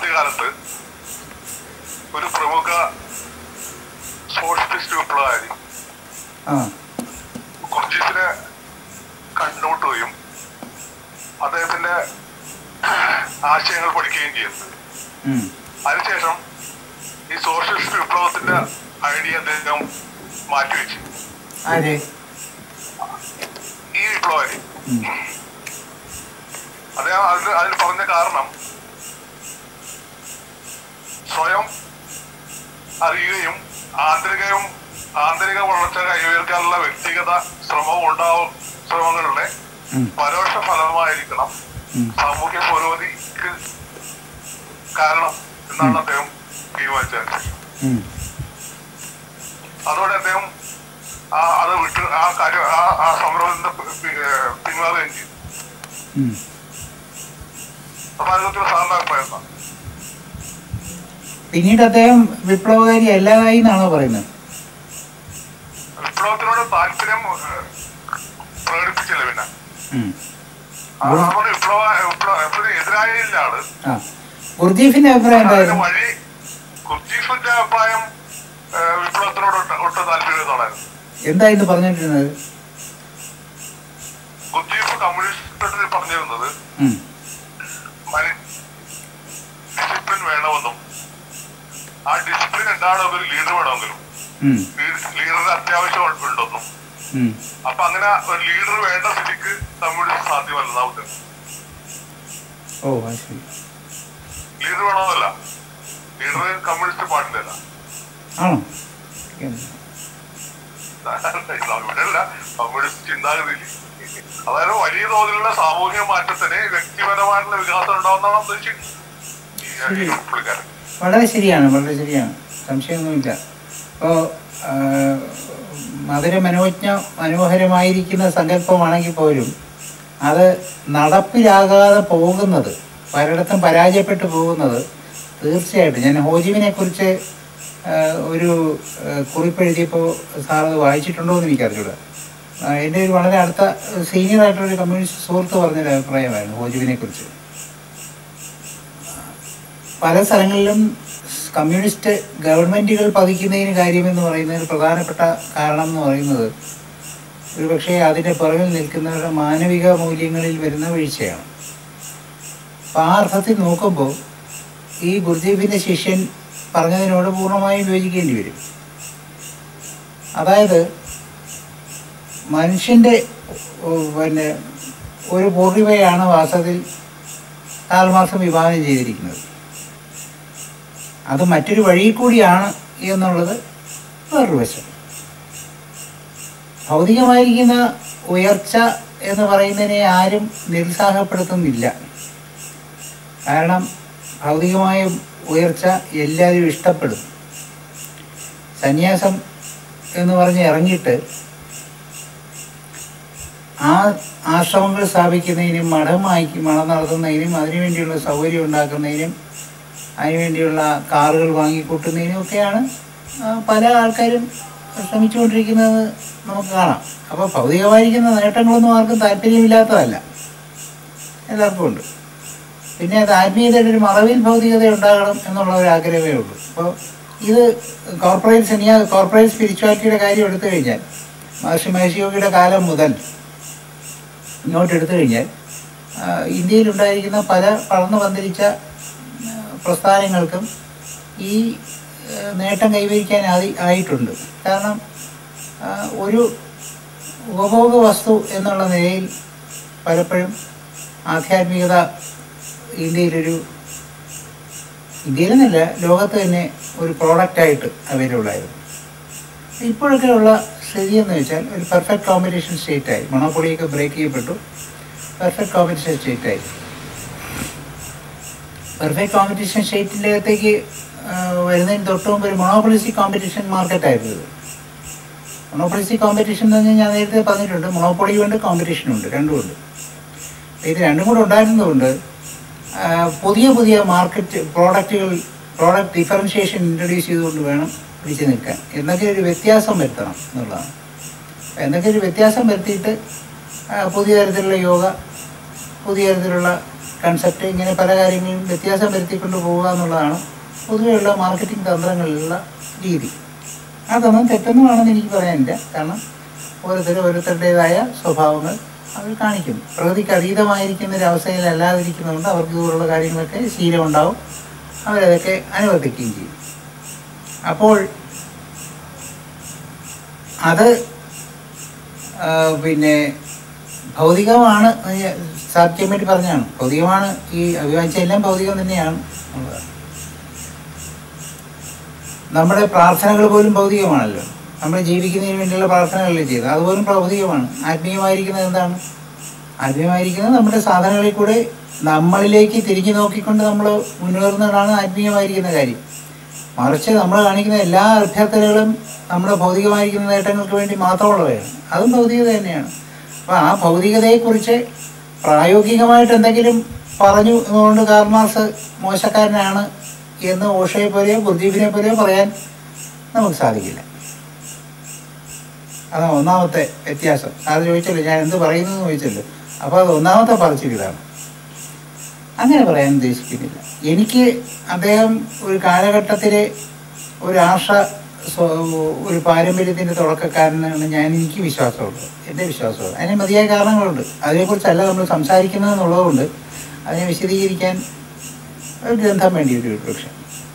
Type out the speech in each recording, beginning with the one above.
ആദ്യകാലത്ത് ഒരു പ്രമുഖ സോഷ്യലിസ്റ്റ് വിപ്ലവകാരി ആ കുർജീസിനെ കണ്ടുമുട്ടുകയും അദ്ദേഹത്തിന്റെ ആശയങ്ങൾ പഠിക്കുകയും ചെയ്യുന്നത് ഉം. അതിനുശേഷം ഈ സോഷ്യലിസ്റ്റ് വിപ്ലവത്തിന്റെ ഐഡിയ അദ്ദേഹം മാറ്റിവെച്ചു ആര് ഈ വിപ്ലവകാരി ഉം. അദ്ദേഹം അതിന് അതിന് പറഞ്ഞ കാരണം സ്വയം അറിയുകയും ആന്തരികവും ആന്തരിക വളർച്ച കൈവരിക്കാനുള്ള വ്യക്തിഗത ശ്രമവും ഉണ്ടാവും ശ്രമങ്ങളുടെ ഉം. പരോക്ഷ ഫലമായിരിക്കണം ഉം. സാമൂഹ്യ പുരോഗതിക്ക് കാരണം എന്നാണ് അദ്ദേഹം തീരുമാനിച്ചത് ഉം. അതോടെ അദ്ദേഹം ആ അത് വിട്ട് ആ കാര്യം ആ ആ സംരംഭത്തിന്റെ പി- പി- ഏഹ് പിന്മാറുകയും ചെയ്തു ഉം. അപ്പൊ അതിനകത്ത് സാറിന്റെ അഭിപ്രായം എന്താ? പിന്നീട് അദ്ദേഹം വിപ്ലവകാരി അല്ലാതായി എന്നാണോ പറയുന്നത് വിപ്ലവത്തിനോട് താല്പര്യം ഏഹ്, പ്രകടിപ്പിച്ചില്ല പിന്നെ ഉം. അത് അതുകൊണ്ട് വിപ്ലവ വിപ്ലവ വിപ്ലവത്തിന് എതിരായില്ല ആള് ആ ഗുർജീഫിന്റെ അഭിപ്രായം അതിന് എന്തായിരുന്നു വഴി കുർജീഫിന്റെ അഭിപ്രായം ഏഹ്, വിപ്ലവത്തിനോട് ഒട്ട് ഒട്ട് താല്പര്യം എന്നുള്ളതായിരുന്നു എന്തായിരുന്നു പറഞ്ഞുകൊണ്ടിരുന്നത് കുർജീഫ് കമ്മ്യൂണിസ്റ്റ് പറഞ്ഞിരുന്നത് ഉം. ഡിസിപ്ലിൻ വേണമെന്നും ആ ഡിസിപ്ലിൻ ഉണ്ടാകണമെങ്കിൽ ഒരു ലീഡർ വേണമെങ്കിലും ഉം. ലീഡറിന് അത്യാവശ്യം ഉണ്ടെന്നും ഉം. അപ്പൊ അങ്ങനെ ഒരു ലീഡർ വേണ്ട സ്ഥിതിക്ക് കമ്മ്യൂണിസ്റ്റ് സാധ്യമല്ല ഉദ്ദേശം ഓ അത് ശരി ലീഡർ വേണമെന്നല്ല ലീഡർ കമ്മ്യൂണിസ്റ്റ് പാടില്ലല്ല ആണോ ഇവിടെയല്ല കമ്മ്യൂണിസ്റ്റ് ചിന്താഗതിയിൽ അതായത് വലിയ തോതിലുള്ള സാമൂഹിക മാറ്റത്തിന് വ്യക്തിപരമായിട്ടുള്ള വികാസം ഉണ്ടാവുന്നതാണ് ഉദ്ദേശിക്കുന്നത് ഈ- ഈ പുള്ളിക്കാരൻ വളരെ ശരിയാണ് വളരെ ശരിയാണ് സംശയമൊന്നുമില്ല ഇപ്പോൾ മധുര മനോജ്ഞ മനോഹരമായിരിക്കുന്ന സങ്കല്പമാണെങ്കിൽ പോലും അത് നടപ്പിലാകാതെ പോകുന്നത് പലയിടത്തും പരാജയപ്പെട്ടു പോകുന്നത് തീർച്ചയായിട്ടും ഞാൻ ഹോജിമിനെ കുറിച്ച് ഒരു ആ, കുറിപ്പെഴുതിയപ്പോൾ സാർ അത് വായിച്ചിട്ടുണ്ടോ എന്ന് എനിക്കറിഞ്ഞൂടാ ആ, എൻ്റെ ഒരു വളരെ അടുത്ത സീനിയർ ആയിട്ടുള്ളൊരു കമ്മ്യൂണിസ്റ്റ് സുഹൃത്ത് പറഞ്ഞൊരു അഭിപ്രായമായിരുന്നു ഹോജിമിനെ കുറിച്ച് പല സ്ഥലങ്ങളിലും കമ്മ്യൂണിസ്റ്റ് ഗവൺമെൻറ്റുകൾ പതിക്കുന്നതിന് കാര്യമെന്ന് പറയുന്നതിന് പ്രധാനപ്പെട്ട കാരണം എന്ന് പറയുന്നത് ഒരുപക്ഷെ അതിൻ്റെ പുറകിൽ നിൽക്കുന്നവരുടെ മാനവിക മൂല്യങ്ങളിൽ വരുന്ന വീഴ്ചയാണ് അപ്പം ആ അർത്ഥത്തിൽ നോക്കുമ്പോൾ ഈ ഗുരുദീപിൻ്റെ ശിഷ്യൻ പറഞ്ഞതിനോട് പൂർണ്ണമായും യോജിക്കേണ്ടി വരും അതായത് മനുഷ്യൻ്റെ ഓ, പിന്നെ ഒരു പൂർണിമയാണ് വാസ്തവത്തിൽ കാൽമാസം വിഭാവനം ചെയ്തിരിക്കുന്നത് അത് മറ്റൊരു വഴി കൂടിയാണ് എന്നുള്ളത് വേറൊരു വശം ഭൗതികമായിരിക്കുന്ന ഉയർച്ച എന്ന് പറയുന്നതിനെ ആരും നിരുത്സാഹപ്പെടുത്തുന്നില്ല കാരണം ഭൗതികമായ ഉയർച്ച എല്ലാവരും ഇഷ്ടപ്പെടും സന്യാസം എന്ന് പറഞ്ഞ് ഇറങ്ങിയിട്ട് ആ ആശ്രമങ്ങൾ സ്ഥാപിക്കുന്നതിനും മഠമായി മഠം നടത്തുന്നതിനും അതിനുവേണ്ടിയുള്ള സൗകര്യം ഉണ്ടാക്കുന്നതിനും അതിനുവേണ്ടിയുള്ള കാറുകൾ വാങ്ങിക്കൂട്ടുന്നതിനും ഒക്കെയാണ് ആ, പല ആൾക്കാരും ശ്രമിച്ചുകൊണ്ടിരിക്കുന്നത് നമുക്ക് കാണാം അപ്പോൾ ഭൗതികമായിരിക്കുന്ന നേട്ടങ്ങളൊന്നും ആർക്കും താല്പര്യമില്ലാത്തതല്ല എല്ലാവർക്കും ഉണ്ട് പിന്നെ അത് ആത്മീയതയുടെ ഒരു മറവിൽ ഭൗതികത ഉണ്ടാകണം എന്നുള്ള ഒരു ആഗ്രഹമേ ഉള്ളൂ അപ്പോൾ ഇത് കോർപ്പറേറ്റ് സന്യാ കോർപ്പറേറ്റ് സ്പിരിച്വാലിറ്റിയുടെ കാര്യം എടുത്തു കഴിഞ്ഞാൽ മഹർഷി മഹർഷിയോഗിയുടെ കാലം മുതൽ ഇങ്ങോട്ട് എടുത്തു കഴിഞ്ഞാൽ ആ, ഇന്ത്യയിലുണ്ടായിരിക്കുന്ന പല വളർന്നു പന്തലിച്ച ആ, പ്രസ്ഥാനങ്ങൾക്കും ഈ ആ, നേട്ടം കൈവരിക്കാൻ ആയി ആയിട്ടുണ്ട് കാരണം ആ, ഒരു ഉപഭോഗ വസ്തു എന്നുള്ള നിലയിൽ പലപ്പോഴും ആധ്യാത്മികത ഇന്ത്യയിലൊരു ഇന്ത്യയിലെന്നല്ല ലോകത്ത് തന്നെ ഒരു പ്രോഡക്റ്റായിട്ട് അവൈലബിൾ ആയിരുന്നു ഇപ്പോഴൊക്കെ ഉള്ള സ്ഥിതി എന്ന് വെച്ചാൽ ഒരു പെർഫെക്റ്റ് കോമ്പറ്റീഷൻ സ്റ്റേറ്റായി മൊണോപ്പൊളിയൊക്കെ ബ്രേക്ക് ചെയ്യപ്പെട്ടു പെർഫെക്റ്റ് കോമ്പറ്റീഷൻ സ്റ്റേറ്റായി പെർഫെക്റ്റ് കോമ്പറ്റീഷൻ സ്റ്റേറ്റിലേക്ക് വരുന്നതിന് തൊട്ട് മുമ്പ് ഒരു മൊണോപ്പൊളിസ്റ്റിക് കോമ്പറ്റീഷൻ മാർക്കറ്റായിരുന്നു ഇത് മൊണോപ്പൊളിസ്റ്റിക് കോമ്പറ്റീഷൻ എന്ന് പറഞ്ഞാൽ ഞാൻ നേരത്തെ പറഞ്ഞിട്ടുണ്ട് മൊണോപ്പൊളിയും ഉണ്ട് കോമ്പറ്റീഷനും ഉണ്ട് രണ്ടുമുണ്ട് ഇത് രണ്ടും കൂടെ ഉണ്ടായിരുന്നതുകൊണ്ട് ആ, പുതിയ പുതിയ മാർക്കറ്റ് പ്രോഡക്റ്റുകൾ പ്രോഡക്റ്റ് ഡിഫറൻഷിയേഷൻ ഇൻട്രൊഡ്യൂസ് ചെയ്തുകൊണ്ട് വേണം പിടിച്ചു നിൽക്കാൻ എന്തെങ്കിലും ഒരു വ്യത്യാസം വരുത്തണം എന്നുള്ളതാണ് അപ്പോൾ എന്തെങ്കിലും ഒരു വ്യത്യാസം വരുത്തിയിട്ട് ആ, പുതിയ തരത്തിലുള്ള യോഗ പുതിയ തരത്തിലുള്ള കൺസെപ്റ്റ് ഇങ്ങനെ പല കാര്യങ്ങളും വ്യത്യാസം വരുത്തിക്കൊണ്ട് പോവുക എന്നുള്ളതാണ് പൊതുവെയുള്ള മാർക്കറ്റിംഗ് തന്ത്രങ്ങളിലുള്ള രീതി അതൊന്നും തെറ്റൊന്നുമാണെന്ന് എനിക്ക് പറയാനില്ല കാരണം ഓരോരുത്തരും ഓരോരുത്തരുടേതായ സ്വഭാവങ്ങൾ അവർ കാണിക്കുന്നു പ്രകൃതിക്ക് അതീതമായിരിക്കുന്ന ഒരു അവസ്ഥയിൽ അല്ലാതിരിക്കുന്നതുകൊണ്ട് അവർക്ക് ഇതുപോലുള്ള കാര്യങ്ങളൊക്കെ ശീലമുണ്ടാവും അവരതൊക്കെ അനുവർത്തിക്കുകയും ചെയ്യും അപ്പോൾ അത് ആ, പിന്നെ ഭൗതികമാണ് സാധിക്കാൻ വേണ്ടി പറഞ്ഞാണ് ഭൗതികമാണ് ഈ അഭിവാഞ്ച എല്ലാം ഭൗതികം തന്നെയാണ് എന്നുള്ളത്. നമ്മുടെ പ്രാർത്ഥനകൾ പോലും ഭൗതികമാണല്ലോ നമ്മൾ ജീവിക്കുന്നതിന് വേണ്ടിയുള്ള പ്രാർത്ഥനകളല്ലേ ചെയ്തത് അതുപോലും ഭൗതികമാണ് ആത്മീയമായിരിക്കുന്നത് എന്താണ് ആത്മീയമായിരിക്കുന്നത് നമ്മുടെ സാധനങ്ങളിൽ കൂടെ നമ്മളിലേക്ക് തിരിഞ്ഞു നോക്കിക്കൊണ്ട് നമ്മൾ മുന്നേറുന്നതാണ് ആത്മീയമായിരിക്കുന്ന കാര്യം മറിച്ച് നമ്മൾ കാണിക്കുന്ന എല്ലാ അഭ്യർത്ഥനകളും നമ്മുടെ ഭൗതികമായിരിക്കുന്ന നേട്ടങ്ങൾക്ക് വേണ്ടി മാത്രമുള്ളവയാണ് അതും ഭൗതികത തന്നെയാണ് അപ്പോൾ ആ ഭൗതികതയെക്കുറിച്ച് പ്രായോഗികമായിട്ട് എന്തെങ്കിലും പറഞ്ഞു എന്നുകൊണ്ട് കാർമാസ് മോശക്കാരനാണ് എന്ന് ഓഷയെ പോലെയോ ഗുർജീബിനെ പോലെയോ പറയാൻ നമുക്ക് സാധിക്കില്ല അതാണ് ഒന്നാമത്തെ വ്യത്യാസം അത് ചോദിച്ചല്ലോ ഞാൻ എന്ത് പറയുന്നു എന്ന് ചോദിച്ചല്ലോ അപ്പോൾ അത് ഒന്നാമത്തെ പറച്ചിൽ ഇതാണ് അങ്ങനെ പറയാൻ ഉദ്ദേശിക്കുന്നില്ല എനിക്ക് അദ്ദേഹം ഒരു കാലഘട്ടത്തിലെ ഒരു ആർഷ സ്വ- ഒരു പാരമ്പര്യത്തിൻ്റെ തുടക്കക്കാരനാണ് ഞാൻ എനിക്ക് വിശ്വാസമുള്ളത് എൻ്റെ വിശ്വാസമുള്ളത് അതിന് മതിയായ കാരണങ്ങളുണ്ട് അതിനെക്കുറിച്ചല്ല നമ്മൾ സംസാരിക്കുന്നത് എന്നുള്ളതുകൊണ്ട് അതിനെ വിശദീകരിക്കാൻ ഒരു ഗ്രന്ഥം വേണ്ടി ഒരു പക്ഷെ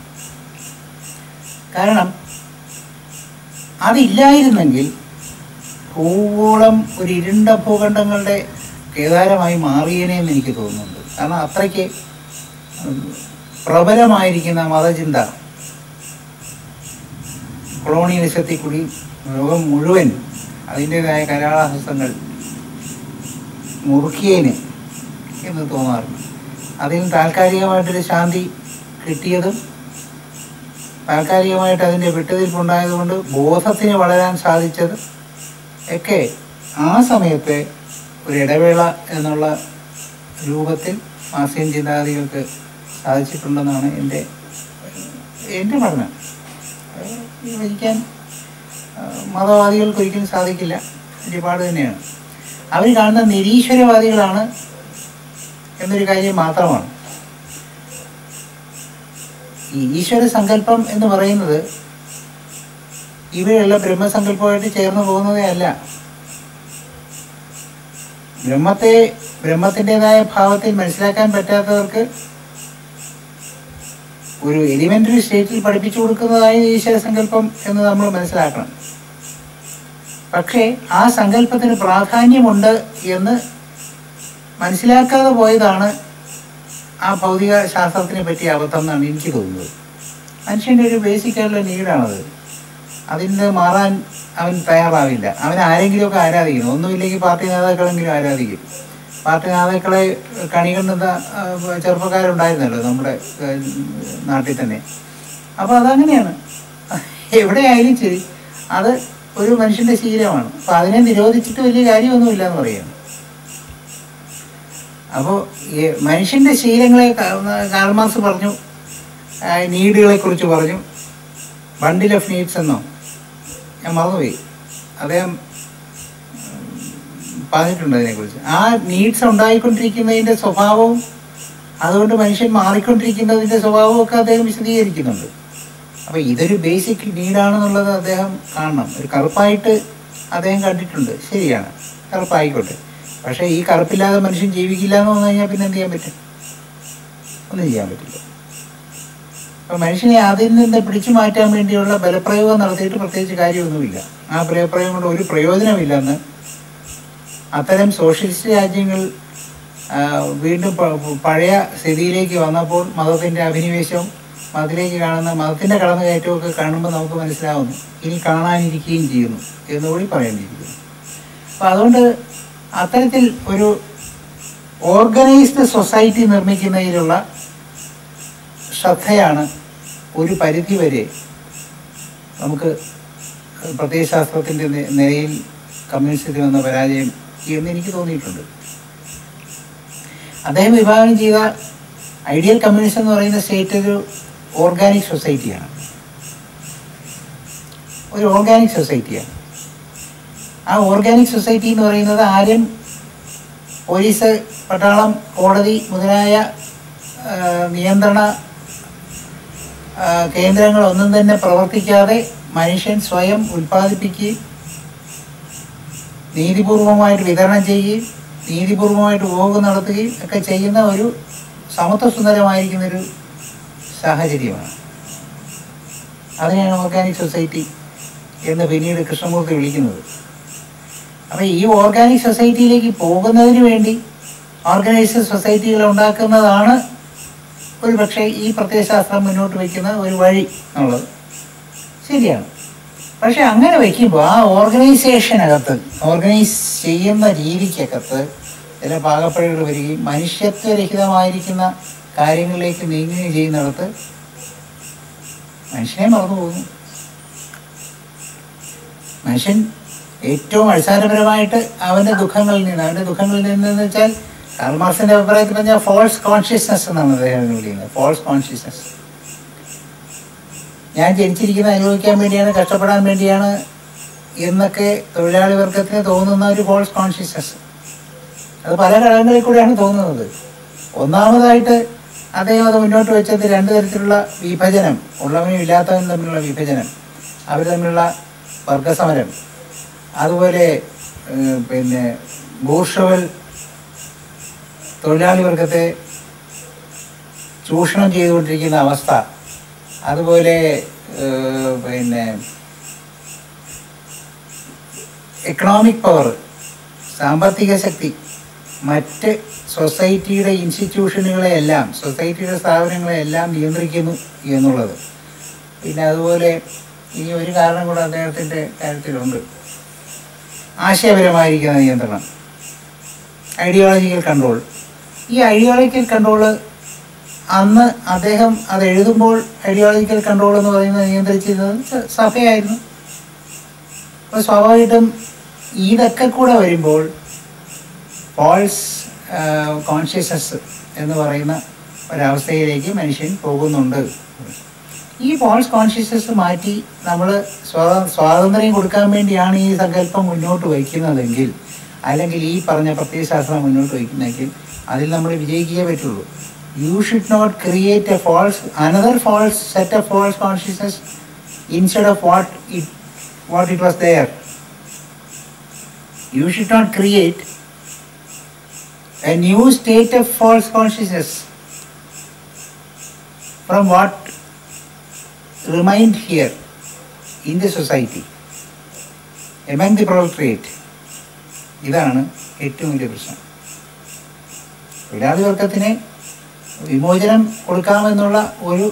കാരണം അതില്ലായിരുന്നെങ്കിൽ ഭൂഗോളം ഒരു ഇരുണ്ട ഭൂഖണ്ഡങ്ങളുടെ കേദാരമായി മാറിയേനെ എന്ന് എനിക്ക് തോന്നുന്നുണ്ട് കാരണം അത്രയ്ക്ക് ഉം, പ്രബലമായിരിക്കുന്ന മതചിന്ത കൊളോണിയലിസത്തിൽ കൂടി ലോകം മുഴുവൻ അതിൻ്റെതായ കരാളഹസ്തങ്ങൾ മുറുക്കിയേന് എന്ന് തോന്നാറുണ്ട് അതിൽ താൽക്കാലികമായിട്ടൊരു ശാന്തി കിട്ടിയതും താൽക്കാലികമായിട്ട് അതിൻ്റെ വിട്ടുതിരിപ്പുണ്ടായതുകൊണ്ട് ബോധത്തിന് വളരാൻ സാധിച്ചത് ഒക്കെ ആ സമയത്തെ ഒരു ഇടവേള എന്നുള്ള രൂപത്തിൽ മാസിയൻ ചിന്താഗതികൾക്ക് സാധിച്ചിട്ടുണ്ടെന്നാണ് എൻ്റെ എൻ്റെ പഠനം അത് വിവരിക്കാൻ ആ, മതവാദികൾക്ക് ഒരിക്കലും സാധിക്കില്ല വലിയ പാട് തന്നെയാണ് അവർ കാണുന്ന നിരീശ്വരവാദികളാണ് എന്നൊരു കാര്യം മാത്രമാണ് ഈ ഈശ്വര സങ്കല്പം എന്ന് പറയുന്നത് ഇവയുള്ള ബ്രഹ്മസങ്കല്പമായിട്ട് ചേർന്ന് പോകുന്നതേ അല്ല ബ്രഹ്മത്തെ ബ്രഹ്മത്തിൻ്റെതായ ഭാവത്തിൽ മനസ്സിലാക്കാൻ പറ്റാത്തവർക്ക് ഒരു എലിമെന്ററി സ്റ്റേറ്റിൽ പഠിപ്പിച്ചു കൊടുക്കുന്നതായ ഈശ്വര സങ്കല്പം എന്ന് നമ്മൾ മനസ്സിലാക്കണം പക്ഷേ ആ സങ്കല്പത്തിന് പ്രാധാന്യമുണ്ട് എന്ന് മനസ്സിലാക്കാതെ പോയതാണ് ആ ഭൗതിക ശാസ്ത്രത്തിനെ പറ്റിയ അബദ്ധം എന്നാണ് എനിക്ക് തോന്നുന്നത് മനുഷ്യൻ്റെ ഒരു ബേസിക് ആയിട്ടുള്ള നീഡാണത് അതിൽ നിന്ന് മാറാൻ അവൻ തയ്യാറാവില്ല അവൻ ആരെങ്കിലുമൊക്കെ ആരാധിക്കണം ഒന്നുമില്ലെങ്കിൽ പാർട്ടി നേതാക്കളെങ്കിലും ആരാധിക്കും പാർട്ടി നേതാക്കളെ കണി കണ്ടുന്ന ആ, ചെറുപ്പക്കാരുണ്ടായിരുന്നല്ലോ നമ്മുടെ ആ, നാട്ടിൽ തന്നെ അപ്പോൾ അതങ്ങനെയാണ് എവിടെയായാലും ശരി അത് ഒരു മനുഷ്യൻ്റെ ശീലമാണ് അപ്പോൾ അതിനെ നിരോധിച്ചിട്ട് വലിയ കാര്യമൊന്നുമില്ല എന്ന് പറയുന്നു അപ്പോൾ ഈ മനുഷ്യൻ്റെ ശീലങ്ങളെ കാർമാസ് പറഞ്ഞു നീഡുകളെ കുറിച്ച് പറഞ്ഞു ബണ്ടിൽ ഓഫ് നീഡ്സ് എന്നോ ഞാൻ മറന്നുപോയി അദ്ദേഹം ഉം, പറഞ്ഞിട്ടുണ്ട് അതിനെക്കുറിച്ച് ആ നീഡ്സ് ഉണ്ടായിക്കൊണ്ടിരിക്കുന്നതിൻ്റെ സ്വഭാവവും അതുകൊണ്ട് മനുഷ്യൻ മാറിക്കൊണ്ടിരിക്കുന്നതിൻ്റെ സ്വഭാവവും ഒക്കെ അദ്ദേഹം വിശദീകരിക്കുന്നുണ്ട് അപ്പോൾ ഇതൊരു ബേസിക് നീഡാണെന്നുള്ളത് അദ്ദേഹം കാണണം ഒരു കറുപ്പായിട്ട് അദ്ദേഹം കണ്ടിട്ടുണ്ട് ശരിയാണ് കറുപ്പായിക്കോട്ടെ പക്ഷേ ഈ കറുപ്പില്ലാതെ മനുഷ്യൻ ജീവിക്കില്ല എന്ന് പറഞ്ഞു കഴിഞ്ഞാൽ പിന്നെ എന്ത് ചെയ്യാൻ പറ്റും ഒന്നും ചെയ്യാൻ പറ്റില്ല അപ്പോൾ മനുഷ്യനെ അതിൽ നിന്ന് പിടിച്ചു മാറ്റാൻ വേണ്ടിയുള്ള ബലപ്രയോഗം നടത്തിയിട്ട് പ്രത്യേകിച്ച് കാര്യമൊന്നുമില്ല ആ ബലപ്രയോഗം കൊണ്ട് ഒരു പ്രയോജനമില്ലെന്ന് അത്തരം സോഷ്യലിസ്റ്റ് രാജ്യങ്ങൾ ആ, വീണ്ടും പ- പഴയ സ്ഥിതിയിലേക്ക് വന്നപ്പോൾ മതത്തിൻ്റെ അഭിനിവേശവും മതത്തിലേക്ക് കാണുന്ന മതത്തിൻ്റെ കടന്നുകയറ്റമൊക്കെ കാണുമ്പോൾ നമുക്ക് മനസ്സിലാവുന്നു ഇനി കാണാനിരിക്കുകയും ചെയ്യുന്നു എന്നുകൂടി പറയേണ്ടിയിരിക്കുന്നു അപ്പോൾ അതുകൊണ്ട് അത്തരത്തിൽ ഒരു ഓർഗനൈസ്ഡ് സൊസൈറ്റി നിർമ്മിക്കുന്നതിലുള്ള ശ്രദ്ധയാണ് ഒരു പരിധിവരെ നമുക്ക് പ്രത്യയശാസ്ത്രത്തിൻ്റെ നെ- നിലയിൽ കമ്മ്യൂണിസത്തിൽ വന്ന പരാജയം എന്ന് എനിക്ക് തോന്നിയിട്ടുണ്ട് അദ്ദേഹം വിഭാവനം ചെയ്ത ഐഡിയൽ കമ്മ്യൂണിസം എന്ന് പറയുന്ന സ്റ്റേറ്റ് ഒരു ഓർഗാനിക് സൊസൈറ്റിയാണ് ഒരു ഓർഗാനിക് സൊസൈറ്റിയാണ് ആ ഓർഗാനിക് സൊസൈറ്റി എന്ന് പറയുന്നത് ആരും പോലീസ് പട്ടാളം കോടതി മുതലായ ആ, നിയന്ത്രണ ആ, കേന്ദ്രങ്ങളൊന്നും തന്നെ പ്രവർത്തിക്കാതെ മനുഷ്യൻ സ്വയം ഉൽപ്പാദിപ്പിക്കുകയും നീതിപൂർവമായിട്ട് വിതരണം ചെയ്യുകയും നീതിപൂർവമായിട്ട് ഉപഭോഗം നടത്തുകയും ഒക്കെ ചെയ്യുന്ന ഒരു സമത്വസുന്ദരമായിരിക്കുന്ന ഒരു സാഹചര്യമാണ് അതിനെയാണ് ഓർഗാനിക് സൊസൈറ്റി എന്ന് പിന്നീട് കൃഷ്ണമൂർത്തി വിളിക്കുന്നത് അപ്പോൾ ഈ ഓർഗാനിക് സൊസൈറ്റിയിലേക്ക് പോകുന്നതിന് വേണ്ടി ഓർഗനൈസ്ഡ് സൊസൈറ്റികൾ ഉണ്ടാക്കുന്നതാണ് ഒരു പക്ഷേ ഈ പ്രത്യയശാസ്ത്രം മുന്നോട്ട് വയ്ക്കുന്ന ഒരു വഴി എന്നുള്ളത് ശരിയാണ് പക്ഷെ അങ്ങനെ വയ്ക്കുമ്പോൾ ആ ഓർഗനൈസേഷനകത്ത് ഓർഗനൈസ് ചെയ്യുന്ന രീതിക്കകത്ത് ചില പാകപ്പിഴകൾ വരികയും മനുഷ്യത്വരഹിതമായിരിക്കുന്ന കാര്യങ്ങളിലേക്ക് നീങ്ങുകയും ചെയ്യുന്നിടത്ത് മനുഷ്യനെ മറന്നു പോകുന്നു മനുഷ്യൻ ഏറ്റവും അടിസ്ഥാനപരമായിട്ട് അവൻ്റെ ദുഃഖങ്ങളിൽ നിന്ന് അവൻ്റെ ദുഃഖങ്ങളിൽ നിന്നെന്ന് വെച്ചാൽ കാൽമാർസിൻ്റെ അഭിപ്രായത്തിൽ പറഞ്ഞാൽ ഫോൾസ് കോൺഷ്യസ്നസ് എന്നാണ് അദ്ദേഹം അതിനെ വിളിക്കുന്നത് ഫോൾസ് കോൺഷ്യസ്നസ് ഞാൻ ജനിച്ചിരിക്കുന്ന അനുഭവിക്കാൻ വേണ്ടിയാണ് കഷ്ടപ്പെടാൻ വേണ്ടിയാണ് എന്നൊക്കെ തൊഴിലാളി വർഗത്തിന് തോന്നുന്ന ഒരു ഫോൾസ് കോൺഷ്യസ്നസ് അത് പല ഘടകങ്ങളിൽ കൂടെയാണ് തോന്നുന്നത് ഒന്നാമതായിട്ട് അദ്ദേഹം അത് മുന്നോട്ട് വെച്ചത് രണ്ട് തരത്തിലുള്ള വിഭജനം ഉള്ളവനും ഇല്ലാത്തവനും തമ്മിലുള്ള വിഭജനം അവർ തമ്മിലുള്ള വർഗസമരം അതുപോലെ ഏഹ്, പിന്നെ ബൂർഷവൽ തൊഴിലാളി വർഗത്തെ ചൂഷണം ചെയ്തുകൊണ്ടിരിക്കുന്ന അവസ്ഥ അതുപോലെ ഏഹ്, പിന്നെ എക്കണോമിക് പവർ സാമ്പത്തിക ശക്തി മറ്റ് സൊസൈറ്റിയുടെ ഇൻസ്റ്റിറ്റ്യൂഷനുകളെയെല്ലാം സൊസൈറ്റിയുടെ സ്ഥാപനങ്ങളെയെല്ലാം നിയന്ത്രിക്കുന്നു എന്നുള്ളത് പിന്നെ അതുപോലെ ഈ ഒരു കാരണം കൂടെ അദ്ദേഹത്തിൻ്റെ കാര്യത്തിലുണ്ട് ആശയപരമായിരിക്കുന്ന നിയന്ത്രണം ഐഡിയോളജിക്കൽ കൺട്രോൾ ഈ ഐഡിയോളജിക്കൽ കൺട്രോള് അന്ന് അദ്ദേഹം അത് എഴുതുമ്പോൾ ഐഡിയോളജിക്കൽ കൺട്രോൾ എന്ന് പറയുന്നത് നിയന്ത്രിച്ചിരുന്നത് സ- സഭയായിരുന്നു അപ്പോൾ സ്വാഭാവികമായിട്ടും ഇതൊക്കെ കൂടെ വരുമ്പോൾ ഫാൾസ് കോൺഷ്യസ്നസ് എന്ന് പറയുന്ന ഒരവസ്ഥയിലേക്ക് മനുഷ്യൻ പോകുന്നുണ്ട് ഈ ഫാൾസ് കോൺഷ്യസ്നസ് മാറ്റി നമ്മൾ സ്വാതന്ത്ര്യം കൊടുക്കാൻ വേണ്ടിയാണ് ഈ സങ്കല്പം മുന്നോട്ട് വയ്ക്കുന്നതെങ്കിൽ അല്ലെങ്കിൽ ഈ പറഞ്ഞ പ്രത്യയശാസ്ത്രം മുന്നോട്ട് വയ്ക്കുന്നതെങ്കിൽ അതിൽ നമ്മൾ വിജയിക്കുകയേ പറ്റുള്ളൂ you should not create a false another false set of false consciousness instead of what it what it was there you should not create a new state of false consciousness from what remained here in the society among the proletariat ഇതാണ് ഏറ്റവും വലിയ പ്രശ്നം തൊഴിലാളി വർഗത്തിന് വിമോചനം കൊടുക്കാമെന്നുള്ള ഒരു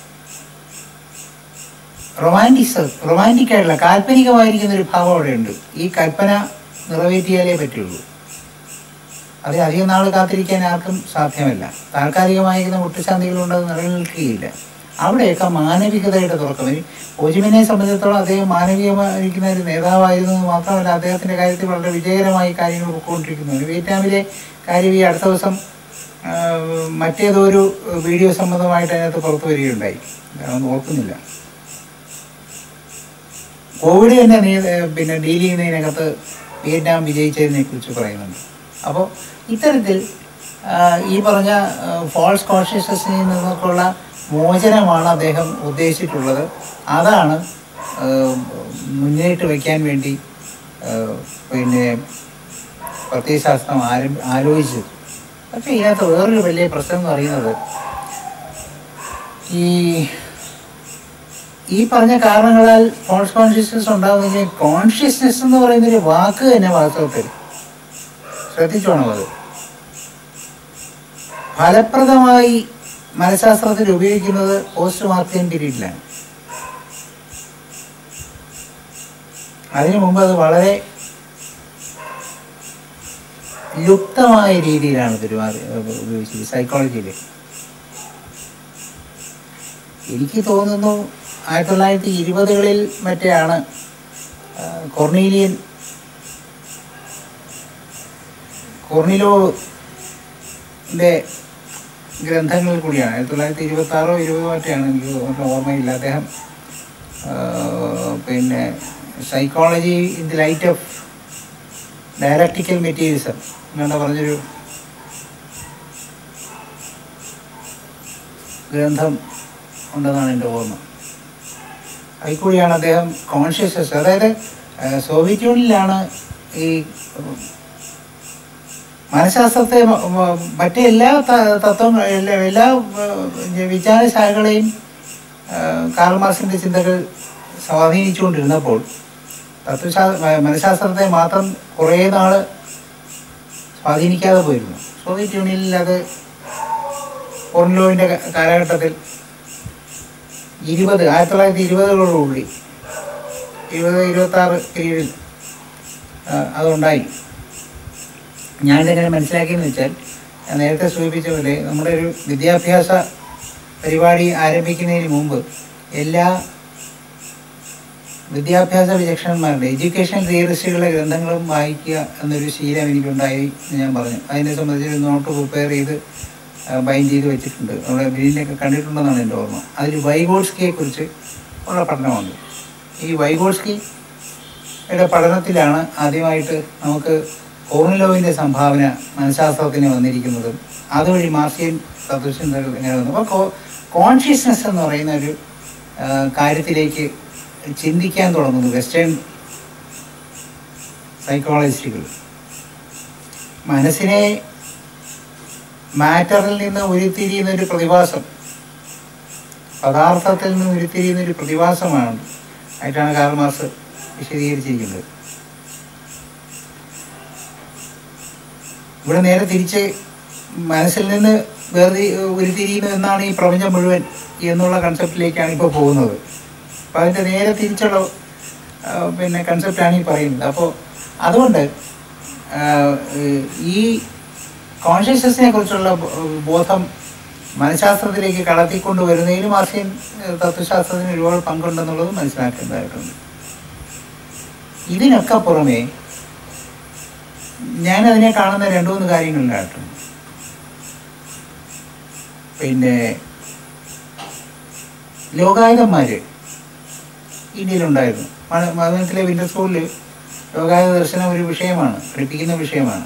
romantics romantic ആയിട്ടുള്ള കാൽപ്പനികമായിരിക്കുന്ന ഒരു ഭാവം അവിടെയുണ്ട് ഈ കൽപ്പന നിറവേറ്റിയാലേ പറ്റുള്ളൂ അത് അധികം നാൾ കാത്തിരിക്കാൻ ആർക്കും സാധ്യമല്ല താൽക്കാലികമായിരിക്കുന്ന മുട്ടുശാന്തികളുണ്ട് അത് നിലനിൽക്കുകയില്ല അവിടെയൊക്കെ മാനവികതയുടെ തുറക്കം ഇനി ഓജിമിനെ സംബന്ധിച്ചിടത്തോളം അദ്ദേഹം മാനവികമായിരിക്കുന്ന ഒരു നേതാവായിരുന്നു എന്ന് മാത്രമല്ല അദ്ദേഹത്തിൻ്റെ കാര്യത്തിൽ വളരെ വിജയകരമായി കാര്യങ്ങൾ പൊയ്ക്കൊണ്ടിരിക്കുന്നു വിയറ്റ്നാമിലെ കാര്യം ഈ അടുത്ത ദിവസം ആ, മറ്റേതോ ഒരു വീഡിയോ സംബന്ധമായിട്ട് അതിനകത്ത് പുറത്തു വരികയുണ്ടായി ഞാനൊന്നും ഓർക്കുന്നില്ല കോവിഡ് തന്നെ നീ- പിന്നെ ഡീൽ ചെയ്യുന്നതിനകത്ത് വിയറ്റ്നാം വിജയിച്ചതിനെ കുറിച്ച് പറയുന്നുണ്ട് അപ്പോൾ ഇത്തരത്തിൽ ആ, ഈ പറഞ്ഞ ഫോൾസ് കോൺഷ്യസ്നസ്സിൽ നിന്നൊക്കെയുള്ള മോചനമാണ് അദ്ദേഹം ഉദ്ദേശിച്ചിട്ടുള്ളത് അതാണ് ആ, മുന്നേറ്റ് വയ്ക്കാൻ വേണ്ടി ആ, പിന്നെ പ്രത്യയശാസ്ത്രം ആരം ആലോചിച്ചത് പക്ഷേ ഇതിനകത്ത് വേറൊരു വലിയ പ്രശ്നം എന്ന് പറയുന്നത് ഈ ഈ പറഞ്ഞ കാരണങ്ങളാൽ ഫോൾസ് കോൺഷ്യസ്നസ് ഉണ്ടാകുന്നെങ്കിൽ കോൺഷ്യസ്നെസ് എന്ന് പറയുന്ന ഒരു വാക്ക് തന്നെ വാസ്തവത്തിൽ ശ്രദ്ധിച്ചോണം അത് ഫലപ്രദമായി മനഃശാസ്ത്രത്തിൽ ഉപയോഗിക്കുന്നത് പോസ്റ്റ് മാർക്കിയൻ പീരീഡിലാണ് അതിനു മുമ്പ് അത് വളരെ ലുപ്തമായ രീതിയിലാണ് പെരുമാറി ഉപയോഗിച്ചത് സൈക്കോളജിയിൽ എനിക്ക് തോന്നുന്നു ആയിരത്തി തൊള്ളായിരത്തി ഇരുപതുകളിൽ മറ്റെയാണ് ആ, കൊർണീലിയൻ കൊർണിലോവിൻ്റെ ഗ്രന്ഥങ്ങളിൽ കൂടിയാണ് ആയിരത്തി തൊള്ളായിരത്തി ഇരുപത്തി ആറോ ഇരുപതോ മറ്റാണ് എനിക്ക് ഒന്നും ഓർമ്മയില്ല അദ്ദേഹം ആ, പിന്നെ psychology in the light of dialectical materialism എന്നാണ് പറഞ്ഞൊരു ഗ്രന്ഥം ഉണ്ടെന്നാണ് എൻ്റെ ഓർമ്മ അതിൽ കൂടിയാണ് അദ്ദേഹം കോൺഷ്യസ്നസ് അതായത് ഏഹ്, സോവിയറ്റ് യൂണിയനിലാണ് ഈ ഉം, മനഃശാസ്ത്രത്തെ മ- മ- മറ്റേ എല്ലാ ത- തത്വങ്ങൾ എല്ലാ എല്ലാ ഏഹ്, വിചാരശാഖകളെയും ഏഹ്, കാർൽ മാർക്സിൻ്റെ ചിന്തകൾ സ്വാധീനിച്ചുകൊണ്ടിരുന്നപ്പോൾ തത്വശാ മ- മനഃശാസ്ത്രത്തെ മാത്രം കുറേ നാൾ സ്വാധീനിക്കാതെ പോയിരുന്നു സോവിയറ്റ് യൂണിയനിൽ അത് ഓർലോവിൻ്റെ കാലഘട്ടത്തിൽ ഇരുപത് ആയിരത്തി തൊള്ളായിരത്തി ഇരുപതുകളോടുകൂടി ഇരുപത് ഇരുപത്താറ് പീരീഡിൽ അതുണ്ടായി ഞാനിതെങ്ങനെ മനസ്സിലാക്കിയെന്ന് വെച്ചാൽ ഞാൻ നേരത്തെ സൂചിപ്പിച്ച പോലെ നമ്മുടെ ഒരു വിദ്യാഭ്യാസ പരിപാടി ആരംഭിക്കുന്നതിന് മുമ്പ് എല്ലാ വിദ്യാഭ്യാസ വിചക്ഷണന്മാരുടെ എഡ്യൂക്കേഷൻ തിയറിസ്റ്റുകളുടെ ഗ്രന്ഥങ്ങളും വായിക്കുക എന്നൊരു ശീലം എനിക്കുണ്ടായി എന്ന് ഞാൻ പറഞ്ഞു അതിനെ സംബന്ധിച്ച് ഒരു നോട്ട് പ്രിപ്പയർ ചെയ്ത് ബൈൻഡ് ചെയ്ത് വെച്ചിട്ടുണ്ട് നമ്മുടെ ബില്ലിനൊക്കെ കണ്ടിട്ടുണ്ടെന്നാണ് എൻ്റെ ഓർമ്മ അതിൽ വൈഗോഡ്സ്കിയെ കുറിച്ച് ഉള്ള പഠനമുണ്ട് ഈ വൈഗോഡ്സ്കിയുടെ പഠനത്തിലാണ് ആദ്യമായിട്ട് നമുക്ക് കോർണിലോവിൻ്റെ സംഭാവന മനഃശാസ്ത്രത്തിന് വന്നിരിക്കുന്നതും അതുവഴി മാർസിയൻ തത്വചിന്തകൾ ഇങ്ങനെ വന്നു അപ്പോൾ കോൺഷ്യസ്നെസ് എന്ന് പറയുന്ന ഒരു ആ, കാര്യത്തിലേക്ക് ചിന്തിക്കാൻ തുടങ്ങുന്നു വെസ്റ്റേൺ സൈക്കോളജിസ്റ്റുകൾ മനസ്സിനെ മാറ്ററിൽ നിന്ന് ഉരുത്തിരിയുന്ന ഒരു പ്രതിഭാസം പദാർത്ഥത്തിൽ നിന്ന് ഉരുത്തിരിയുന്ന ഒരു പ്രതിഭാസമാണ് ആയിട്ടാണ് കാർൽ മാർക്സ് വിശദീകരിച്ചിരിക്കുന്നത് ഇവിടെ നേരെ തിരിച്ച് മനസ്സിൽ നിന്ന് വേറെ ഉരുത്തിരിയുന്നു എന്നാണ് ഈ പ്രപഞ്ചം മുഴുവൻ എന്നുള്ള കൺസെപ്റ്റിലേക്കാണ് ഇപ്പോൾ പോകുന്നത് അപ്പോൾ അതിൻ്റെ നേരെ തിരിച്ചുള്ള ആ, പിന്നെ കൺസെപ്റ്റാണ് ഈ പറയുന്നത് അപ്പോൾ അതുകൊണ്ട് ആ, ഈ കോൺഷ്യസ്നെസ്സിനെ കുറിച്ചുള്ള ബോ- ബോധം മനഃശാസ്ത്രത്തിലേക്ക് കടത്തിക്കൊണ്ട് വരുന്നതിൽ മാർഷ്യൻ ഏഹ്, തത്വശാസ്ത്രത്തിന് ഒരുപാട് പങ്കുണ്ടെന്നുള്ളത് മനസ്സിലാക്കേണ്ടതായിട്ടുണ്ട് ഇതിനൊക്കെ പുറമെ ഞാനതിനെ കാണുന്ന രണ്ടു മൂന്ന് കാര്യങ്ങളിലായിട്ടുണ്ട് പിന്നെ ലോകായുധന്മാർ ഇന്ത്യയിലുണ്ടായിരുന്നു മത- മധുരത്തിലെ വിന്റർ സ്കൂളിൽ ലോകായുധ ദർശനം ഒരു വിഷയമാണ് പഠിപ്പിക്കുന്ന വിഷയമാണ്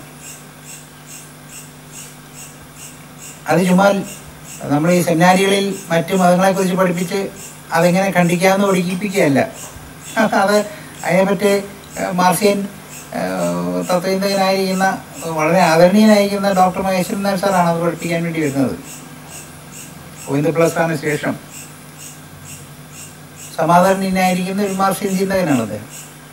അത് ചുമ്മാ നമ്മൾ ഈ സെമിനാരികളിൽ മറ്റു മതങ്ങളെക്കുറിച്ച് പഠിപ്പിച്ച് അതെങ്ങനെ ഖണ്ഡിക്കാമെന്ന് പഠിപ്പിക്കുകയല്ല അത് അതിനെപ്പറ്റി ഏഹ്, മാർസിയൻ ഏഹ്, തത്വചിന്തകനായിരിക്കുന്ന വളരെ ആദരണീയനായിരിക്കുന്ന ഡോക്ടർ മഹേശ്വരൻ നായർ സാറാണ് അത് പഠിപ്പിക്കാൻ വേണ്ടി വരുന്നത് ഗോവിന്ദ പ്ലസാണ് ശേഷം സമാധാനീയനായിരിക്കുന്ന ഒരു മാർസിയൻ ചിന്തകനാണ് അദ്ദേഹം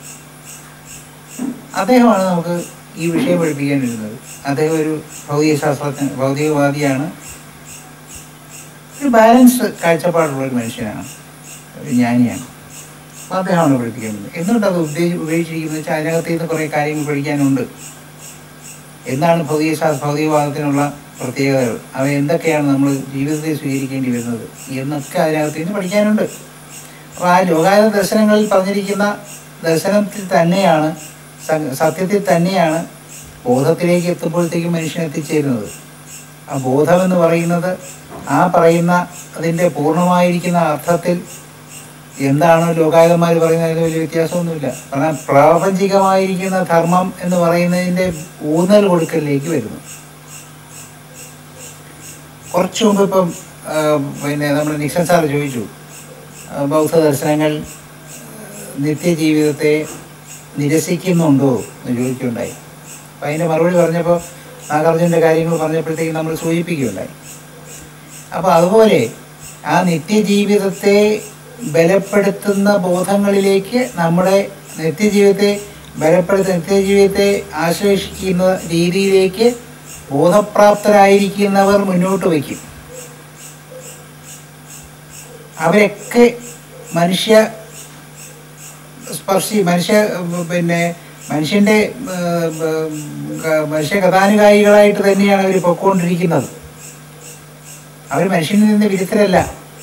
അദ്ദേഹമാണ് നമുക്ക് ഈ വിഷയം പഠിപ്പിക്കാൻ വരുന്നത് അദ്ദേഹം ഒരു ഭൗതിക ശാസ്ത്രജ്ഞ ഭൗതികവാദിയാണ് ഒരു ബാലൻസ് കാഴ്ചപ്പാടുള്ള ഒരു മനുഷ്യനാണ് ഒരു ജ്ഞാനിയാണ് അപ്പോൾ അദ്ദേഹമാണ് പഠിപ്പിക്കുന്നത് എന്തുകൊണ്ട് അത് ഉദ്ദേശി ഉപയോഗിച്ചിരിക്കുന്നത് വെച്ചാൽ അതിനകത്ത് നിന്ന് കുറേ കാര്യങ്ങൾ പഠിക്കാനുണ്ട് എന്താണ് ഭൗതിക ശാസ്ത്ര ഭൗതികവാദത്തിനുള്ള പ്രത്യേകതകൾ അവ എന്തൊക്കെയാണ് നമ്മൾ ജീവിതത്തിൽ സ്വീകരിക്കേണ്ടി വരുന്നത് എന്നൊക്കെ അതിനകത്ത് നിന്ന് പഠിക്കാനുണ്ട് അപ്പോൾ ആ ലോകായുധ ദർശനങ്ങളിൽ പറഞ്ഞിരിക്കുന്ന ദർശനത്തിൽ തന്നെയാണ് സ- സത്യത്തിൽ തന്നെയാണ് ബോധത്തിലേക്ക് എത്തുമ്പോഴത്തേക്കും മനുഷ്യൻ എത്തിച്ചേരുന്നത് ആ ബോധം എന്ന് പറയുന്നത് ആ പറയുന്ന അതിൻ്റെ പൂർണ്ണമായിരിക്കുന്ന അർത്ഥത്തിൽ എന്താണോ ലോകായുധന്മാർ പറയുന്നത് അതിന് വലിയ വ്യത്യാസമൊന്നുമില്ല കാരണം പ്രാപഞ്ചികമായിരിക്കുന്ന ധർമ്മം എന്ന് പറയുന്നതിൻ്റെ ഊന്നൽ കൊടുക്കലിലേക്ക് വരുന്നു കുറച്ച് മുമ്പ് ഇപ്പം ആ, പിന്നെ നമ്മുടെ നിക്സൺ സാർ ചോദിച്ചു ആ, ബൗദ്ധ ദർശനങ്ങൾ നിത്യജീവിതത്തെ നിരസിക്കുന്നുണ്ടോ എന്ന് ചോദിക്കുകയുണ്ടായി അപ്പം അതിൻ്റെ മറുപടി പറഞ്ഞപ്പോൾ നാഗാർജുൻ്റെ കാര്യങ്ങൾ പറഞ്ഞപ്പോഴത്തേക്ക് നമ്മൾ സൂചിപ്പിക്കുകയുണ്ടായി അപ്പോൾ അതുപോലെ ആ നിത്യജീവിതത്തെ ബലപ്പെടുത്തുന്ന ബോധങ്ങളിലേക്ക് നമ്മുടെ നിത്യജീവിതത്തെ ബലപ്പെടുത്ത നിത്യജീവിതത്തെ ആശ്ലേഷിക്കുന്ന രീതിയിലേക്ക് ബോധപ്രാപ്തരായിരിക്കുന്നവർ മുന്നോട്ട് വയ്ക്കും അവരൊക്കെ മനുഷ്യ സ്പർശി മനുഷ്യ ഉം, പിന്നെ മനുഷ്യൻ്റെ ഉം, ഉം, ക- മനുഷ്യ കഥാനുകായികളായിട്ട് തന്നെയാണ് അവർ പൊക്കോണ്ടിരിക്കുന്നത് അവർ മനുഷ്യനിൽ നിന്ന് വിരുദ്ധരല്ല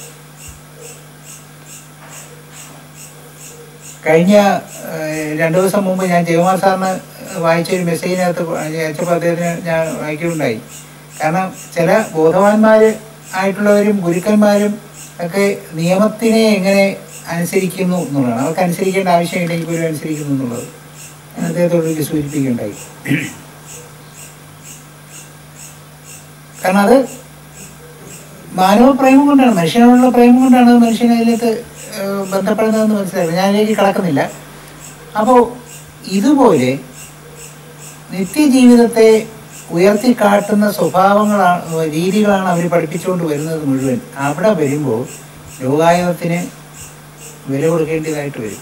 കഴിഞ്ഞ ഏഹ്, രണ്ടു ദിവസം മുമ്പ് ഞാൻ ജയകുമാർ സാറിന് വായിച്ച ഒരു മെസ്സേജിനകത്ത് അയച്ചപ്പോൾ അദ്ദേഹത്തിന് ഞാൻ വായിക്കുകയുണ്ടായി കാരണം ചില ബോധവാന്മാർ ആയിട്ടുള്ളവരും ഗുരുക്കന്മാരും ഒക്കെ നിയമത്തിനെ എങ്ങനെ അനുസരിക്കുന്നു എന്നുള്ളതാണ് അവർക്ക് അനുസരിക്കേണ്ട ആവശ്യമില്ലെങ്കിൽ പോലും അനുസരിക്കുന്നു എന്നുള്ളത് ഞാൻ അദ്ദേഹത്തോട് എനിക്ക് സൂചിപ്പിക്കുകയുണ്ടായി കാരണം അത് മാനവ പ്രേമം കൊണ്ടാണ് മനുഷ്യനോടുള്ള പ്രേമം കൊണ്ടാണ് മനുഷ്യൻ അതിലേക്ക് ഏഹ്, ബന്ധപ്പെടുന്നതെന്ന് മനസ്സിലാക്കുന്നത് ഞാൻ അതിലേക്ക് കടക്കുന്നില്ല അപ്പോൾ ഇതുപോലെ നിത്യജീവിതത്തെ ഉയർത്തിക്കാട്ടുന്ന സ്വഭാവങ്ങളാണ് രീതികളാണ് അവർ പഠിപ്പിച്ചുകൊണ്ട് വരുന്നത് മുഴുവൻ അവിടെ വരുമ്പോൾ ലോകായുധത്തിന് വില കൊടുക്കേണ്ടതായിട്ട് വരും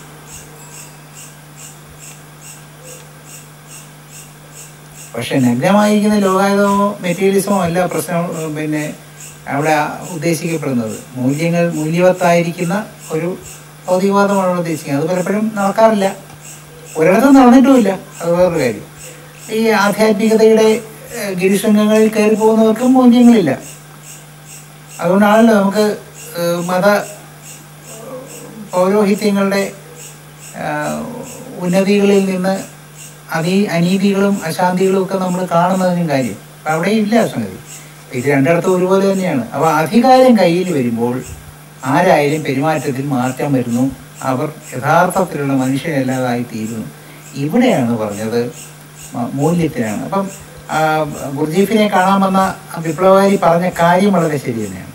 പക്ഷെ നഗ്നമായിരിക്കുന്ന ലോകായുധമോ മെറ്റീരിയലിസമോ അല്ല പ്രശ്നം ഏഹ് പിന്നെ അവിടെ ഉദ്ദേശിക്കപ്പെടുന്നത് മൂല്യങ്ങൾ മൂല്യവത്തായിരിക്കുന്ന ഒരു ഭൗതികവാദമാണ് അവിടെ ഉദ്ദേശിക്കുന്നത് അത് പലപ്പോഴും നടക്കാറില്ല ഒരിടത്തും നടന്നിട്ടുമില്ല അത് വേറൊരു കാര്യം ഈ ആധ്യാത്മികതയുടെ ഏഹ്, ഗിരിശൃംഗങ്ങളിൽ കയറി പോകുന്നവർക്കും മൂല്യങ്ങളില്ല അതുകൊണ്ടാണല്ലോ നമുക്ക് ഏഹ്, മത പൗരോഹിത്യങ്ങളുടെ ആഹ്, ഉന്നതികളിൽ നിന്ന് അതി അനീതികളും അശാന്തികളും ഒക്കെ നമ്മൾ കാണുന്നതിനും കാര്യം അപ്പം അവിടെ ഇല്ല ആ സംഗതി ഇത് രണ്ടിടത്തും ഒരുപോലെ തന്നെയാണ് അപ്പോൾ അധികാരം കയ്യിൽ വരുമ്പോൾ ആരായാലും പെരുമാറ്റത്തിൽ മാറ്റം വരുന്നു അവർ യഥാർത്ഥത്തിലുള്ള മനുഷ്യരല്ലാതായി തീരുന്നു ഇവിടെയാണ് പറഞ്ഞത് മ- മൂല്യത്തിനാണ് അപ്പം ആ, ഗുർജീഫിനെ കാണാൻ വന്ന ആ വിപ്ലവകാരി പറഞ്ഞ കാര്യം വളരെ ശരി തന്നെയാണ്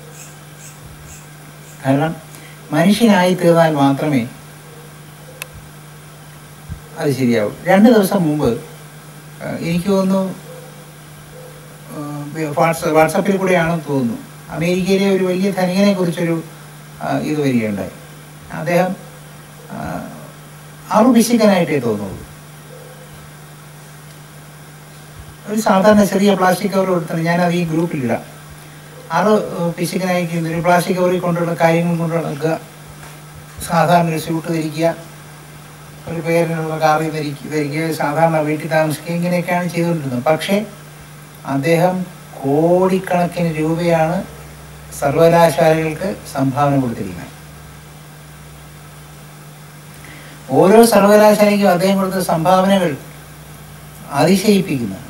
കാരണം മനുഷ്യനായി തീർന്നാൽ മാത്രമേ അത് ശരിയാവും രണ്ട് ദിവസം മുമ്പ് ആ, എനിക്ക് തോന്നുന്നു ആ, വാട്സ വാട്സപ്പിൽ കൂടെയാണെന്ന് തോന്നുന്നു അമേരിക്കയിലെ ഒരു വലിയ ധനികനെ കുറിച്ചൊരു ആ, ഇത് വരികയുണ്ടായി അദ്ദേഹം ആ, ആറു പിശുക്കനായിട്ടേ തോന്നുള്ളൂ ഒരു സാധാരണ ചെറിയ പ്ലാസ്റ്റിക് കവർ കൊടുത്താണ് ഞാനത് ഈ ഗ്രൂപ്പിലിടാം ആറ് പിശുക്കനായിരിക്കുന്ന ഒരു പ്ലാസ്റ്റിക് കവറിൽ കൊണ്ടുള്ള കാര്യങ്ങൾ കൊണ്ട് നടക്കുക സാധാരണ ഒരു സ്യൂട്ട് ധരിക്കുക ഒരു പേരിനുള്ള കാറിൽ ധരിക്കുക ധരിക്കുക സാധാരണ വീട്ടിൽ താമസിക്കുക ഇങ്ങനെയൊക്കെയാണ് ചെയ്തുകൊണ്ടിരുന്നത് പക്ഷേ അദ്ദേഹം കോടിക്കണക്കിന് രൂപയാണ് സർവകലാശാലകൾക്ക് സംഭാവന കൊടുത്തിരിക്കുന്നത് ഓരോ സർവകലാശാലയ്ക്കും അദ്ദേഹം കൊടുത്ത സംഭാവനകൾ അതിശയിപ്പിക്കുന്നതാണ്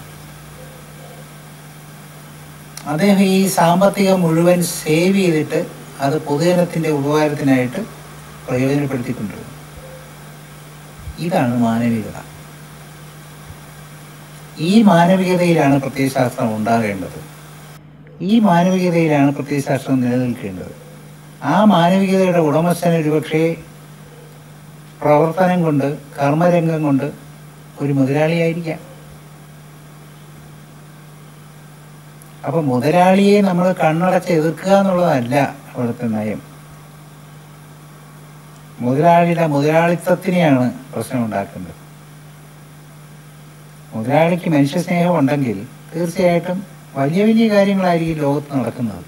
അദ്ദേഹം ഈ സാമ്പത്തികം മുഴുവൻ സേവ് ചെയ്തിട്ട് അത് പൊതുജനത്തിൻ്റെ ഉപകാരത്തിനായിട്ട് പ്രയോജനപ്പെടുത്തിക്കൊണ്ടിരുന്നു ഇതാണ് മാനവികത ഈ മാനവികതയിലാണ് പ്രത്യയശാസ്ത്രം ഉണ്ടാകേണ്ടത് ഈ മാനവികതയിലാണ് പ്രത്യയശാസ്ത്രം നിലനിൽക്കേണ്ടത് ആ മാനവികതയുടെ ഉടമസ്ഥൻ ഒരുപക്ഷേ പ്രവർത്തനം കൊണ്ട് കർമ്മരംഗം കൊണ്ട് ഒരു മുതലാളിയായിരിക്കാം അപ്പൊ മുതലാളിയെ നമ്മൾ കണ്ണടച്ച് എതിർക്കുക എന്നുള്ളതല്ല അവിടുത്തെ നയം മുതലാളിയുടെ മുതലാളിത്തത്തിനെയാണ് പ്രശ്നം ഉണ്ടാക്കുന്നത് മുതലാളിക്ക് മനുഷ്യ സ്നേഹം ഉണ്ടെങ്കിൽ തീർച്ചയായിട്ടും വലിയ വലിയ കാര്യങ്ങളായിരിക്കും ലോകത്ത് നടക്കുന്നത്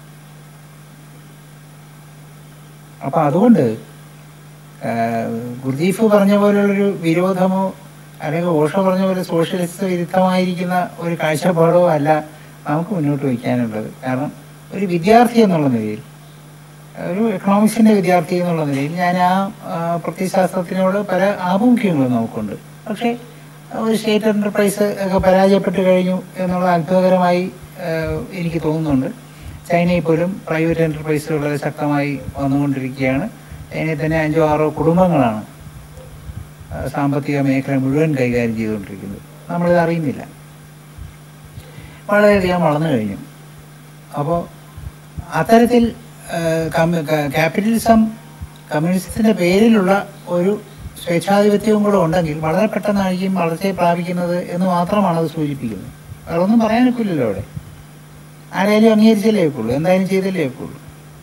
അപ്പൊ അതുകൊണ്ട് ആ, ഗുർദീഫ് പറഞ്ഞ പോലുള്ളൊരു വിരോധമോ അല്ലെങ്കിൽ ഓഷ പറഞ്ഞ പോലെ സോഷ്യലിസ്റ്റ് വിരുദ്ധമായിരിക്കുന്ന ഒരു കാഴ്ചപ്പാടോ അല്ല നമുക്ക് മുന്നോട്ട് വയ്ക്കാനുള്ളത് കാരണം ഒരു വിദ്യാർത്ഥി എന്നുള്ള നിലയിൽ ഒരു എക്കണോമിക്സിൻ്റെ വിദ്യാർത്ഥി എന്നുള്ള നിലയിൽ ഞാൻ ആ ആ, പ്രത്യയശാസ്ത്രത്തിനോട് പല ആഭിമുഖ്യങ്ങളും നമുക്കുണ്ട് പക്ഷേ ഒരു സ്റ്റേറ്റ് എൻ്റർപ്രൈസ് ഒക്കെ പരാജയപ്പെട്ട് കഴിഞ്ഞു എന്നുള്ള അത്ഭുതകരമായി ആ, എനിക്ക് തോന്നുന്നുണ്ട് ചൈനയിൽ പോലും പ്രൈവറ്റ് എൻ്റർപ്രൈസ് വളരെ ശക്തമായി വന്നുകൊണ്ടിരിക്കുകയാണ് ചൈനയിൽ തന്നെ അഞ്ചോ ആറോ കുടുംബങ്ങളാണ് ആ, സാമ്പത്തിക മേഖല മുഴുവൻ കൈകാര്യം ചെയ്തുകൊണ്ടിരിക്കുന്നത് നമ്മളിത് അറിയുന്നില്ല വളരെയധികം വളർന്നു കഴിഞ്ഞു അപ്പോൾ അത്തരത്തിൽ ആ, കമ്മ്യൂ- ക- ക്യാപിറ്റലിസം കമ്മ്യൂണിസത്തിൻ്റെ പേരിലുള്ള ഒരു സ്വേച്ഛാധിപത്യവും കൂടെ ഉണ്ടെങ്കിൽ വളരെ പെട്ടെന്നായിരിക്കും വളർച്ചയെ പ്രാപിക്കുന്നത് എന്ന് മാത്രമാണ് അത് സൂചിപ്പിക്കുന്നത് വേറെ ഒന്നും പറയാനൊക്കില്ലല്ലോ അവിടെ ആരായാലും അംഗീകരിച്ചല്ലേ വെക്കുള്ളൂ എന്തായാലും ചെയ്തല്ലേ വെക്കുള്ളൂ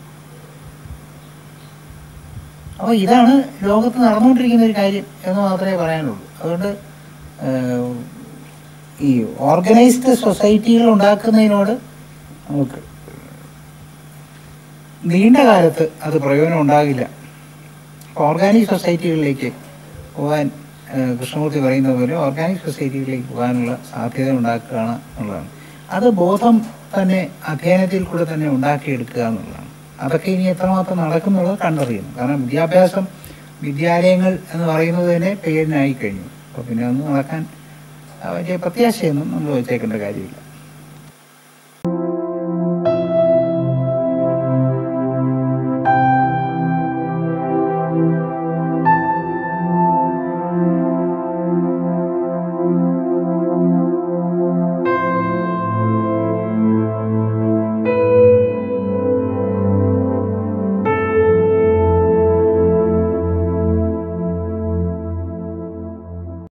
അപ്പോൾ ഇതാണ് ലോകത്ത് നടന്നുകൊണ്ടിരിക്കുന്ന ഒരു കാര്യം എന്ന് മാത്രമേ പറയാനുള്ളൂ അതുകൊണ്ട് ഏഹ്, ഈ ഓർഗനൈസ്ഡ് സൊസൈറ്റികൾ ഉണ്ടാക്കുന്നതിനോട് നമുക്ക് നീണ്ട കാലത്ത് അത് പ്രയോജനം ഉണ്ടാകില്ല ഓർഗാനിക് സൊസൈറ്റികളിലേക്ക് പോകാൻ ഏഹ്, കൃഷ്ണമൂർത്തി പറയുന്ന പോലെ ഓർഗാനിക് സൊസൈറ്റികളിലേക്ക് പോകാനുള്ള സാധ്യത ഉണ്ടാക്കുകയാണ് എന്നുള്ളതാണ് അത് ബോധം തന്നെ അധ്യയനത്തിൽ കൂടെ തന്നെ ഉണ്ടാക്കിയെടുക്കുക എന്നുള്ളതാണ് അതൊക്കെ ഇനി എത്രമാത്രം നടക്കുന്നുള്ളത് കണ്ടറിയണം കാരണം വിദ്യാഭ്യാസം വിദ്യാലയങ്ങൾ എന്ന് പറയുന്നത് തന്നെ പേരിനായി കഴിഞ്ഞു അപ്പോൾ പിന്നെ ഒന്നും നടക്കാൻ ആ, വലിയ പ്രത്യാശയൊന്നും നമ്മൾ വെച്ചേക്കേണ്ട കാര്യമില്ല